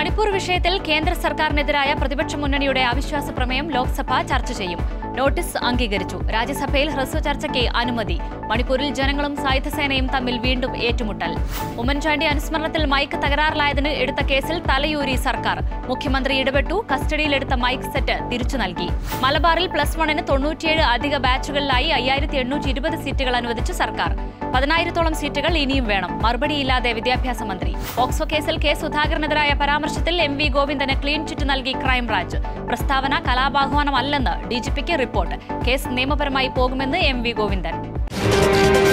മണിപ്പൂർ വിഷയത്തിൽ കേന്ദ്ര സർക്കാരിനെതിരായ പ്രതിപക്ഷ മുന്നണിയുടെ അവിശ്വാസ പ്രമേയം ലോക്സഭ ചർച്ച ചെയ്യും നോട്ടീസ് അംഗീകരിച്ചു രാജ്യസഭയിൽ ഹ്രസ്വ ചർച്ചയ്ക്ക് അനുമതി മണിപ്പൂരിൽ ജനങ്ങളും സായുധസേനയും തമ്മിൽ വീണ്ടും ഏറ്റുമുട്ടൽ ഉമ്മൻചാണ്ടി അനുസ്മരണത്തിൽ മൈക്ക് തകരാറിലായതിന് എടുത്ത കേസിൽ തലയൂരി സർക്കാർ മുഖ്യമന്ത്രി ഇടപെട്ടു കസ്റ്റഡിയിലെടുത്ത മൈക്ക് സെറ്റ് തിരിച്ചു നൽകി മലബാറിൽ പ്ലസ് വണ്ണിന് തൊണ്ണൂറ്റിയേഴ് അധിക ബാച്ചുകളിലായി അയ്യായിരത്തി എണ്ണൂറ്റി ഇരുപത് സീറ്റുകൾ അനുവദിച്ചു സർക്കാർ പതിനായിരത്തോളം സീറ്റുകൾ ഇനിയും വേണം മറുപടിയില്ലാതെ വിദ്യാഭ്യാസ മന്ത്രി പോക്സോ കേസിൽ കെ സുധാകരനെതിരായ പരാമർശത്തിൽ എം വി ഗോവിന്ദന് ക്ലീൻ ചിറ്റ് നൽകി ക്രൈംബ്രാഞ്ച് പ്രസ്താവന കലാപാഹ്വാനമല്ലെന്ന് ഡിജിപിക്ക് റിപ്പോർട്ട് കേസ് നിയമപരമായി പോകുമെന്ന് എം വി ഗോവിന്ദൻ